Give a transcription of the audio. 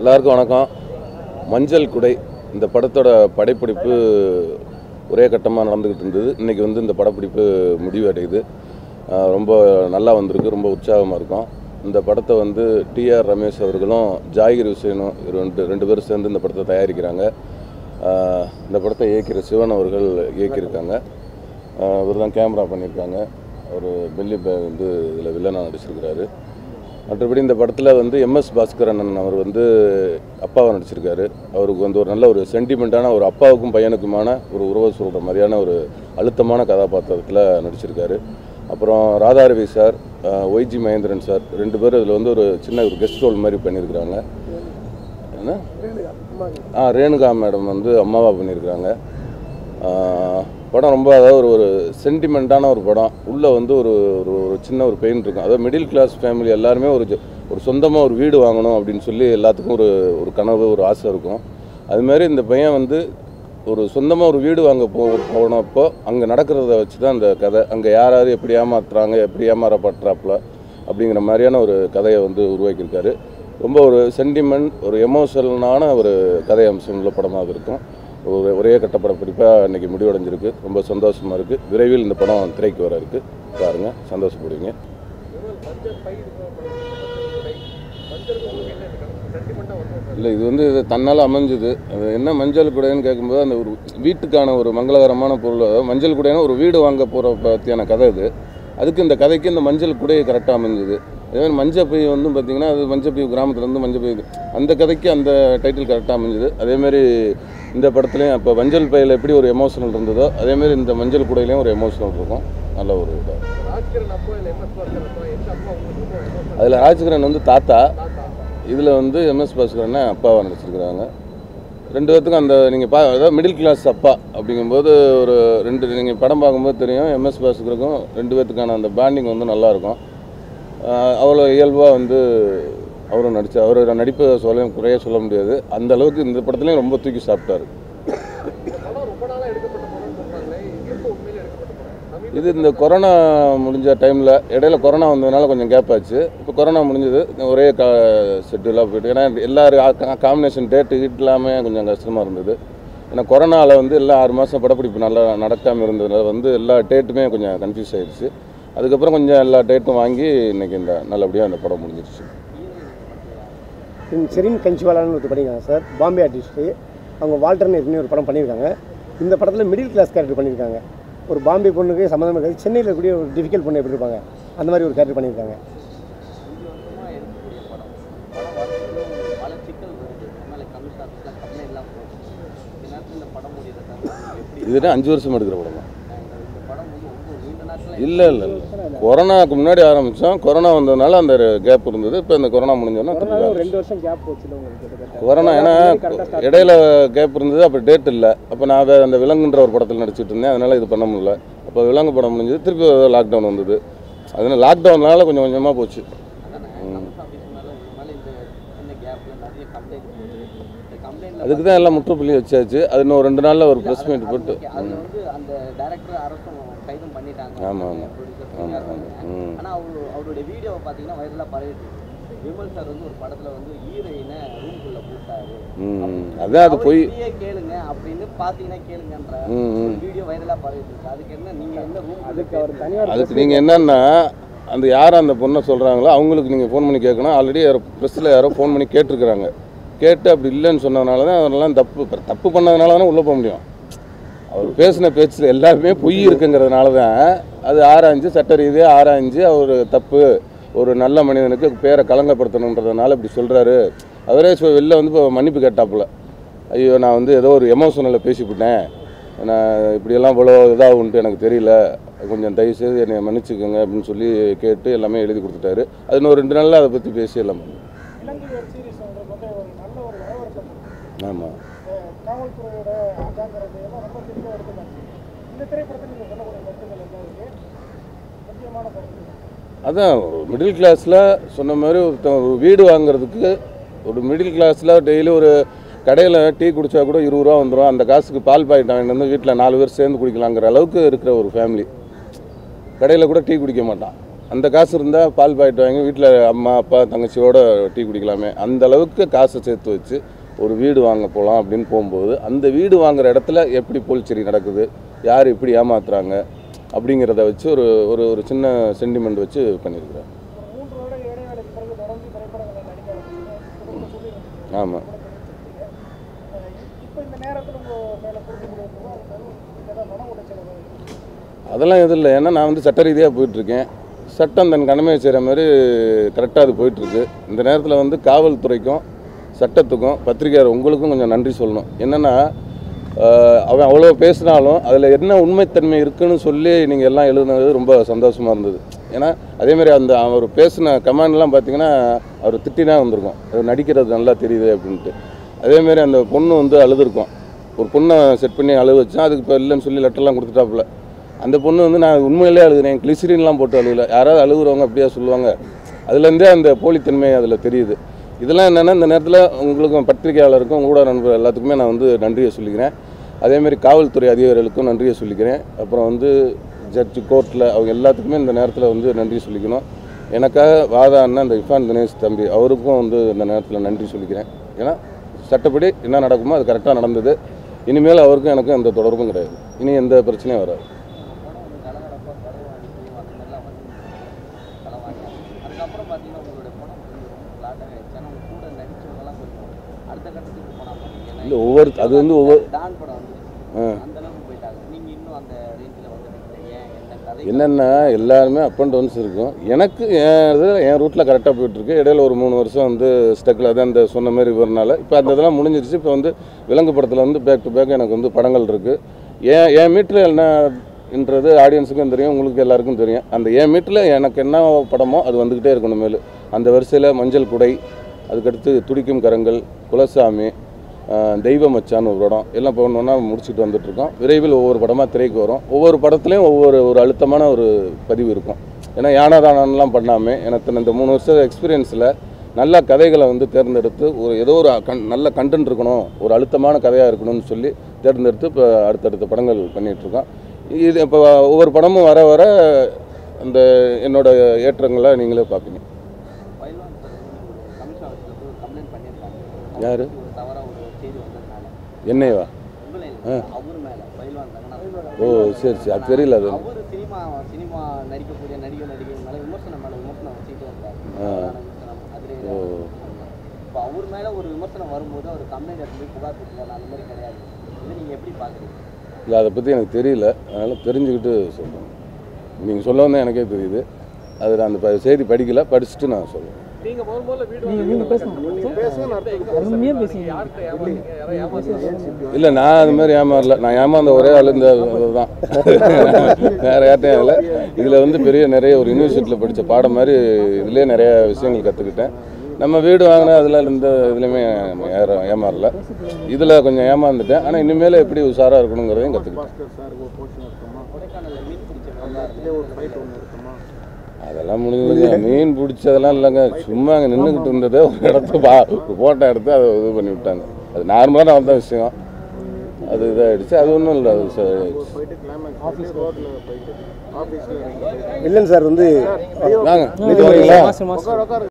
எல்லாருக்கும் வணக்கம் மஞ்சள் குடை இந்த படத்தோட படைப்பிடிப்பு ஒரே கட்டமாக நடந்துக்கிட்டு இருந்தது இன்றைக்கி வந்து இந்த படப்பிடிப்பு முடிவு அடையுது ஆஹ் ரொம்ப நல்லா வந்திருக்கு ரொம்ப உற்சாகமாக இருக்கும் இந்த படத்தை வந்து டிஆர் ரமேஷ் அவர்களும் ஜாகிர் ஹுசேனும் ரெண்டு ரெண்டு பேரும் சேர்ந்து இந்த படத்தை தயாரிக்கிறாங்க ஆஹ் இந்த படத்தை இயக்கிற சிவன் அவர்கள் இயக்கியிருக்காங்க இவர் தான் கேமரா பண்ணியிருக்காங்க ஒரு பெல்லி பே வந்து இதில் வில்லனாக நடிச்சிருக்கிறாரு மற்றபடி இந்த படத்தில் வந்து எம்எஸ் பாஸ்கரன் அவர் வந்து அப்பாவை நடிச்சிருக்காரு அவருக்கு வந்து ஒரு நல்ல ஒரு சென்டிமெண்ட்டான ஒரு அப்பாவுக்கும் பையனுக்குமான ஒரு உறவை சொல்கிற மாதிரியான ஒரு அழுத்தமான கதாபாத்திரத்தில் நடிச்சிருக்காரு அப்புறம் Radharavi sir YG Mahendran sir ரெண்டு பேரும் இதில் வந்து ஒரு சின்ன ஒரு கெஸ்ட் ரோல் மாதிரி பண்ணியிருக்கிறாங்க என்ன ஆ ரேணுகா மேடம் வந்து அம்மாவா பண்ணியிருக்கிறாங்க ஆ, படம் ரொம்ப அதாவது ஒரு ஒரு சென்டிமெண்ட்டான ஒரு படம் உள்ளே வந்து ஒரு ஒரு ஒரு சின்ன ஒரு பெயின் இருக்கும் அதாவது மிடில் கிளாஸ் ஃபேமிலி எல்லாருமே ஒரு ஜ- ஒரு சொந்தமாக ஒரு வீடு வாங்கணும் அப்படின்னு சொல்லி எல்லாத்துக்கும் ஒரு ஒரு கனவு ஒரு ஆசை இருக்கும் அதுமாரி இந்த பையன் வந்து ஒரு சொந்தமாக ஒரு வீடு வாங்க போ போனப்போ அங்கே நடக்கிறத வச்சு தான் அந்த கதை அங்கே யார் யார் எப்படி ஏமாத்துறாங்க எப்படி ஏமாறப்படுறாப்புல அப்படிங்கிற மாதிரியான ஒரு கதையை வந்து உருவாக்கியிருக்காரு ரொம்ப ஒரு சென்டிமெண்ட் ஒரு எமோஷனலான ஒரு கதை அம்சம் உள்ள படமாக இருக்கும் ஒரு ஒரே கட்ட படப்பிடிப்பாக இன்றைக்கி முடிவடைஞ்சிருக்கு ரொம்ப சந்தோஷமாக இருக்குது விரைவில் இந்த படம் திரைக்கு வர இருக்குது பாருங்கள் சந்தோஷப்படுவீங்க இல்லை இது வந்து இது தன்னால் அமைஞ்சுது அது என்ன மஞ்சள் குடைன்னு கேட்கும்போது அந்த ஒரு வீட்டுக்கான ஒரு மங்களகரமான பொருள் அதாவது மஞ்சள் குடையான ஒரு வீடு வாங்க போகிற பற்றியான கதை இது அதுக்கு இந்த கதைக்கு இந்த மஞ்சள் குடை கரெக்டாக அமைஞ்சுது அதே மாதிரி மஞ்சள் பை வந்து பார்த்திங்கன்னா அது மஞ்சள் பை கிராமத்துலேருந்து மஞ்சள் பை அந்த கதைக்கு அந்த டைட்டில் கரெக்டாக அமைஞ்சுது அதேமாரி இந்த படத்துலையும் இப்போ மஞ்சள் பையில் எப்படி ஒரு எமோஷனல் இருந்ததோ அதேமாரி இந்த மஞ்சள் குடையிலையும் ஒரு எமோஷனல் இருக்கும் நல்ல ஒரு இதாக ராஜ்கிரண் அப்பா இல்லை எம்எஸ் பாஸ்கர் அப்பா எந்த அப்பா உங்களுக்கு ரொம்ப emotional? அதில் ராஜ்கிரண் வந்து தாத்தா தாத்தா இதில் வந்து எம்எஸ் பாஸ்கரன் அப்பாவை நடிச்சிருக்கிறாங்க ரெண்டு பேர்த்துக்கும் அந்த நீங்கள் பா அதாவது மிடில் கிளாஸ் அப்பா அப்படிங்கும்போது ஒரு ரெண்டு நீங்கள் படம் பார்க்கும்போது தெரியும் எம்எஸ் பாஸ்கருக்கும் ரெண்டு பேர்த்துக்கான அந்த பாண்டிங் வந்து நல்லாயிருக்கும் அவ்வளோ இயல்பாக வந்து அவரும் நடிச்சு அவரோட நடிப்பை சொல்ல குறைய சொல்ல முடியாது அந்த அளவுக்கு இந்த படத்துலையும் ரொம்ப தூக்கி சாப்பிட்டாரு படம் ரொம்ப நாளாக எடுக்கப்பட்ட படம்னு சொல்கிறாங்களே எப்போ உண்மையிலே எடுக்கப்பட்ட படம் சமீப இது இந்த கொரோனா முடிஞ்ச டைமில் இடையில கொரோனா வந்ததுனால கொஞ்சம் கேப் ஆச்சு இப்போ கொரோனா முடிஞ்சது ஒரே கா ஷெட்யூலாக போயிட்டு ஏன்னா எல்லாரும் காம்பினேஷன் டேட்டு ஹிட் இல்லாமல் கொஞ்சம் கஷ்டமாக இருந்தது ஏன்னா கொரோனாவில் வந்து எல்லாம் ஆறு மாதம் படப்பிடிப்பு நல்லா நடக்காமல் இருந்ததுனால வந்து எல்லா டேட்டுமே கொஞ்சம் கன்ஃபியூஸ் ஆயிடுச்சு அதுக்கப்புறம் கொஞ்சம் எல்லா டேட்டும் வாங்கி இன்னைக்கு இந்த நல்லபடியாக அந்த படம் முடிஞ்சிருச்சு செரின் கஞ்சிவாலான்னு ஒருத்தர் பண்ணியிருக்காங்க சார் பாம்பே ஆர்டிஸ்ட்டு அவங்க வால்டர்னு ஏற்கனவே ஒரு படம் பண்ணியிருக்காங்க இந்த படத்தில் மிடில் கிளாஸ் கேரக்டர் பண்ணியிருக்காங்க ஒரு பாம்பே பொண்ணுக்கு சம்மந்தம் இருக்காது சென்னையில் இருக்கக்கூடிய ஒரு டிஃபிகல்ட் பொண்ணு எப்படி இருப்பாங்க அந்த மாதிரி ஒரு கேரக்டர் பண்ணியிருக்காங்க பல சிக்கல் வருது அதனால கமிஷன் ஆஃபீஸில் கம்ப்ளைண்ட்லாம் போகுது இந்த நேரத்தில் இந்த படம் முடியுற தருணம் எப்படி இதுனா அஞ்சு வருஷம் எடுக்கிற படம் தான் இந்த படம் வந்து ரொம்ப நீண்ட நாட்கள் இல்லை இல்லை இல்லை கொரோனாவுக்கு முன்னாடி ஆரம்பித்தோம் கொரோனா வந்ததுனால அந்த கேப் இருந்தது இப்போ இந்த கொரோனா முடிஞ்சோன்னா திருப்பி ஒரு ரெண்டு வருஷம் கேப் போச்சுல உங்களுக்கு கிட்டத்தட்ட கொரோனா ஏன்னா இடையில கேப் இருந்தது அப்போ டேட் இல்லை அப்போ நான் வே- அந்த விலங்குன்ற ஒரு படத்தில் நடிச்சிட்டு இருந்தேன் அதனால இது பண்ண முடியல அப்போ விலங்கு படம் முடிஞ்சது திருப்பி லாக்டவுன் வந்தது அதனால லாக்டவுனால கொஞ்சம் கொஞ்சமாக போச்சு அதானே கமிஷன் ஆஃபீஸ் மேலே உங்க மேலே இந்த சின்ன கேப்பில் நிறைய கம்ப்ளைண்ட் போகுது இந்த கம்ப்ளைண்ட்டில் அதுக்கு தான் எல்லாம் முற்றுப்புள்ளி வச்சாச்சு அது இன்னும் ஒரு ரெண்டு நாளில் ஒரு ப்ரெஸ் மீட் போட்டு அதில் வந்து அந்த டேரக்டர் அரசும் கைதும் பண்ணிட்டாங்க ஆமா, ஆமா. ப்ரொடியூசர் ஆமா, ஆமா. ம். ஆனால் அவரு அவருடைய வீடியோவை பார்த்தீங்கன்னா வைரலாக பரவிட்டு இருக்கு. விமல் சார் வந்து ஒரு படத்தில் வந்து ஹீரோயினை ரூம்குள்ளே கூப்பிட்டாரு ம் அதான் அது போய் இப்படியே கேளுங்க அப்படின்னு பார்த்தீங்கன்னா கேளுங்கன்ற ம் ம் ஒரு வீடியோ வைரலாக பரவிட்டு இருக்கு அதுக்கு என்ன நீங்க என்ன ரூம் அதுக்கு அவர் தனியார் அதுக்கு நீங்கள் என்னன்னா அந்த யார் அந்த பொண்ணை சொல்கிறாங்களோ அவங்களுக்கு நீங்கள் ஃபோன் பண்ணி கேட்கணும் ஆல்ரெடி யாரோ ப்ரெஸ்ஸில் யாரோ ஃபோன் பண்ணி கேட்டிருக்கிறாங்க கேட்டு அப்படி இல்லைன்னு சொன்னதுனால தான் அவரெல்லாம் தப்பு இப்ப தப்பு பண்ணதுனால தானே உள்ளே போக முடியும் அவர் பேசின பேச்சில் எல்லாருமே பொய் இருக்குங்கிறதுனால தான் அது ஆராய்ஞ்சு சட்ட ரீதியாக ஆராய்ஞ்சு அவர் தப்பு ஒரு நல்ல மனிதனுக்கு பேரை கலங்கப்படுத்தணுன்றதுனால இப்படி சொல்கிறாரு அவரே சொ- வெளில வந்து இப்போ மன்னிப்பு கேட்டாப்புல ஐயோ நான் வந்து ஏதோ ஒரு எமோஷனலில் பேசிவிட்டேன் நான் இப்படியெல்லாம் இவ்வளோ இதாகுன்ட்டு எனக்கு தெரியல கொஞ்சம் தயவு செய்து என்னை மன்னிச்சுக்கோங்க அப்படின்னு சொல்லி கேட்டு எல்லாமே எழுதி கொடுத்துட்டாரு அது இன்னும் ரெண்டு நாளில் அதை பற்றி பேசி எல்லாம் பண்ணோம் இலங்கை ஒரு சீரிஸ் வந்து வந்து ஒரு நல்ல ஒரு வரவேற்பு இருக்கு. ஆமாம் அஹ் காவல்துறையோட அஜாக்கிரதை எல்லாம் ரொம்ப தெளிவாக எடுத்துக்காச்சு இந்த திரைப்படத்தில் நீங்கள் சொல்லக்கூடிய கருத்துக்கள் என்ன இருக்கு முக்கியமான கருத்து அதான் மிடில் கிளாஸில் சொன்ன மாதிரி ஒருத்தன் ஒரு வீடு வாங்குறதுக்கு ஒரு மிடில் கிளாஸில் டெய்லி ஒரு கடையில் டீ குடித்தா கூட இருபது ரூபா வந்துடும் அந்த காசுக்கு பால் பாக்கெட் வாங்கிட்டு வந்து வீட்டில் நாலு பேர் சேர்ந்து குடிக்கலாங்கிற அளவுக்கு இருக்கிற ஒரு ஃபேமிலி கடையில் கூட டீ குடிக்க மாட்டான் அந்த காசு இருந்தால் பால் பாக்கெட் வாங்கி வீட்டில் அம்மா அப்பா தங்கச்சியோட டீ குடிக்கலாமே அந்த அளவுக்கு காசை சேர்த்து வச்சு ஒரு வீடு வாங்க போகலாம் அப்படின்னு போகும்போது அந்த வீடு வாங்குற இடத்துல எப்படி போல்ச்சேரி நடக்குது யார் இப்படி ஏமாத்துறாங்க அப்படிங்கிறத வச்சு ஒரு ஒரு ஒரு சின்ன சென்டிமெண்ட் வச்சு பண்ணியிருக்கிறேன் மூன்று வருட இடைவேளைக்கு பிறகு தொடர்ந்து திரைப்படங்களை நடிக்க ஆரம்பிச்சீங்க ஆமாம் இப்போ இந்த நேரத்தில் உங்கள் மேலே புரிஞ்சு முடியும் அது ஏதாவது மன உளைச்சல் ஏதாவது அதெல்லாம் எதுவும் இல்லை ஏன்னா நான் வந்து சட்ட ரீதியாக போயிட்டுருக்கேன் சட்டம் தன் கடமையை செய்கிற மாதிரி கரெக்டாக அது போயிட்டுருக்கு இந்த நேரத்தில் வந்து காவல்துறைக்கும் சட்டத்துக்கும் பத்திரிகையாளர் உங்களுக்கும் கொஞ்சம் நன்றி சொல்லணும் என்னென்னா அவன் அவ்வளோ பேசினாலும் அதில் என்ன உண்மைத்தன்மை இருக்குன்னு சொல்லி நீங்கள் எல்லாம் எழுதுனது ரொம்ப சந்தோஷமாக இருந்தது ஏன்னா அதேமாரி அந்த அவர் பேசின கமெண்ட்லாம் பார்த்தீங்கன்னா அவர் திட்டினா வந்திருக்கும் அது நடிக்கிறது நல்லா தெரியுது அப்படின்ட்டு அதேமாரி அந்த பொண்ணு வந்து அழுதுருக்கும் ஒரு பொண்ணை செட் பண்ணி அழுக வச்சா அதுக்கு இப்போ இல்லைன்னு சொல்லி லெட்டர்லாம் கொடுத்துட்டாப்புல அந்த பொண்ணு வந்து நான் உண்மையிலே அழுகுறேன் கிளிசரின்லாம் போட்டு அழுகல யாராவது அழுகுறவங்க அப்படியா சொல்லுவாங்க அதுலேருந்தே அந்த போலித்தன்மை அதில் தெரியுது இதெல்லாம் என்னென்னா இந்த நேரத்தில் உங்களுக்கும் பத்திரிகையாளருக்கும் உங்களோட நண்பர் எல்லாத்துக்குமே நான் வந்து நன்றியை சொல்லிக்கிறேன் அதேமாரி காவல்துறை அதிகாரிகளுக்கும் நன்றியை சொல்லிக்கிறேன் அப்புறம் வந்து ஜட்ஜு கோர்ட்டில் அவங்க எல்லாத்துக்குமே இந்த நேரத்தில் வந்து நன்றி சொல்லிக்கணும் எனக்காக வாதாடின அந்த இஃபான் தினேஷ் தம்பி அவருக்கும் வந்து இந்த நேரத்தில் நன்றி சொல்லிக்கிறேன் ஏன்னா சட்டப்படி என்ன நடக்குமோ அது கரெக்டாக நடந்தது இனிமேல் அவருக்கும் எனக்கும் எந்த தொடர்பும் கிடையாது இனி எந்த பிரச்சனையும் வராது படம் வந்து கலகலப்பாக கலவாணி ஃபிலிம் அந்த மாதிரிலாம் வந்து கலவாணி அதுக்கப்புறம் பார்த்தீங்கன்னா உங்களுடைய படம் வந்து ரொம்ப ஃப்ளாட்டாக ஆயிடுச்சு ஆனால் உங்க கூட நடிச்சவங்கலாம் கொஞ்சம் அடுத்த கட்டத்துக்கு போனாங்க இல்லை ஒவ்வொரு அது வந்து ஒவ்வொரு டான் படம் வந்து ஆ. அந்த அளவுக்கு போயிட்டாங்க நீங்க இன்னும் அந்த ரேஞ்சில் வந்து ஏன் என்ன கதை என்னென்னா எல்லாருமே அப் அண்ட் டவுன்ஸ் இருக்கும் எனக்கு என் இது என் ரூட்டில் கரெக்டாக போயிட்டுருக்கு இடையில ஒரு மூணு வருஷம் வந்து ஸ்டக்கில் அதான் அந்த சொன்ன மாதிரி வரனால இப்போ அந்த இதெல்லாம் முடிஞ்சிருச்சு இப்போ வந்து விலங்கு படத்தில் வந்து பேக் டு பேக் எனக்கு வந்து படங்கள் இருக்குது ஏன் என் மீட்டில் என்னன்றது ஆடியன்ஸுக்கும் தெரியும் உங்களுக்கு எல்லாருக்கும் தெரியும் அந்த என் மீட்டில் எனக்கு என்ன படமோ அது வந்துக்கிட்டே இருக்கணும் மேலும் அந்த வரிசையில் மஞ்சள் குடை அதுக்கடுத்து துடிக்கும் கரங்கள் குலசாமி ஆஹ் தெய்வ மச்சான் ஒரு படம் எல்லாம் இப்போ ஒன்று ஒன்றா முடிச்சுட்டு வந்துட்டுருக்கோம் விரைவில் ஒவ்வொரு படமாக திரைக்கு வரும் ஒவ்வொரு படத்துலையும் ஒவ்வொரு ஒரு அழுத்தமான ஒரு பதிவு இருக்கும் ஏன்னா யானாதானம்லாம் பண்ணாமல் எனக்கு இந்த மூணு வருஷம் எக்ஸ்பீரியன்ஸில் நல்ல கதைகளை வந்து தேர்ந்தெடுத்து ஒரு ஏதோ ஒரு கண் நல்ல கண்டென்ட் இருக்கணும் ஒரு அழுத்தமான கதையாக இருக்கணும்னு சொல்லி தேர்ந்தெடுத்து இப்போ அடுத்தடுத்த படங்கள் பண்ணிகிட்ருக்கோம் இது இப்போ ஒவ்வொரு படமும் வர வர அந்த என்னோட ஏற்றங்களை நீங்களே பார்ப்பீங்க பயில்வான் சார் வந்து கமிஷன் ஆஃபீஸில் போய் கம்ப்ளைண்ட் பண்ணியிருக்காங்க யாரு? ஒரு தவறாக ஒரு செய்தி வந்ததுனால என்னையவா உங்களே இல்லை, அவர் மேலே பயில்வான் ரங்கநாதன் ஓ சரி சரி அது தெரியல அது அவர் சினிமா சினிமா நடிக்கக்கூடிய நடிகர் நடிகர் மேலே விமர்சனம் மேலே விமர்சனம் வச்சுட்டு வந்தார் ஆ. தவறான விமர்சனம் அதிரே ஓ. இப்போ அவர் மேலே ஒரு விமர்சனம் வரும்போது அவர் கம்ப்ளைண்ட் எடுத்து போய் புகார் கொடுத்தாரு அந்த மாதிரி கிடையாது இதை நீங்கள் எப்படி பார்க்குறீங்க இல்லை அதை பற்றி எனக்கு தெரியல அதனால் தெரிஞ்சுக்கிட்டு சொல்கிறேன் நீங்கள் சொல்ல வந்தால் எனக்கே தெரியுது அது நான் அந்த ப- செய்தி படிக்கல படிச்சுட்டு நான் சொல்லுவேன் நீங்க முதல் முதல்ல வீடு நீங்க நீங்க பேசுங்க அருமையா பேசுங்க யார்கிட்ட ஏமாந்தீங்க யாரை ஏமாந்தீங்க இல்லை நான் அது மாதிரி ஏமாறல நான் ஏமாந்த ஒரே ஆள் இந்த இதுதான் வேறு யார்ட்டையும் இல்லை இதில் வந்து பெரிய நிறைய ஒரு யூனிவர்சிட்டியில் படித்த பாடம் மாதிரி இதுலேயே நிறைய விஷயங்கள் கற்றுக்கிட்டேன் நம்ம வீடு வாங்கினா அதில் இருந்த இதுலேயுமே ஏற ஏமாறல இதில் கொஞ்சம் ஏமாந்துட்டேன் ஆனால் இனிமேல் எப்படி உஷாராக இருக்கணுங்கிறதையும் கற்றுக்கிட்டேன் கொடைக்கானலில் மீன் பிடிச்ச விவகாரத்தில் அதெல்லாம் முடிஞ்சது மீன் பிடிச்சதெல்லாம் இல்லைங்க சும்மா அங்கே நின்றுக்கிட்டு இருந்ததை ஒரு இடத்த பா ஒரு ஃபோட்டோ எடுத்து அதை இது பண்ணி விட்டாங்க அது நார்மலான வந்த விஷயம் அது இதாகிடுச்சு அது ஒன்றும் இல்லை அது வில்லன் சார் வந்து வாங்க நீங்க வரீங்களா மாசம் மாசம்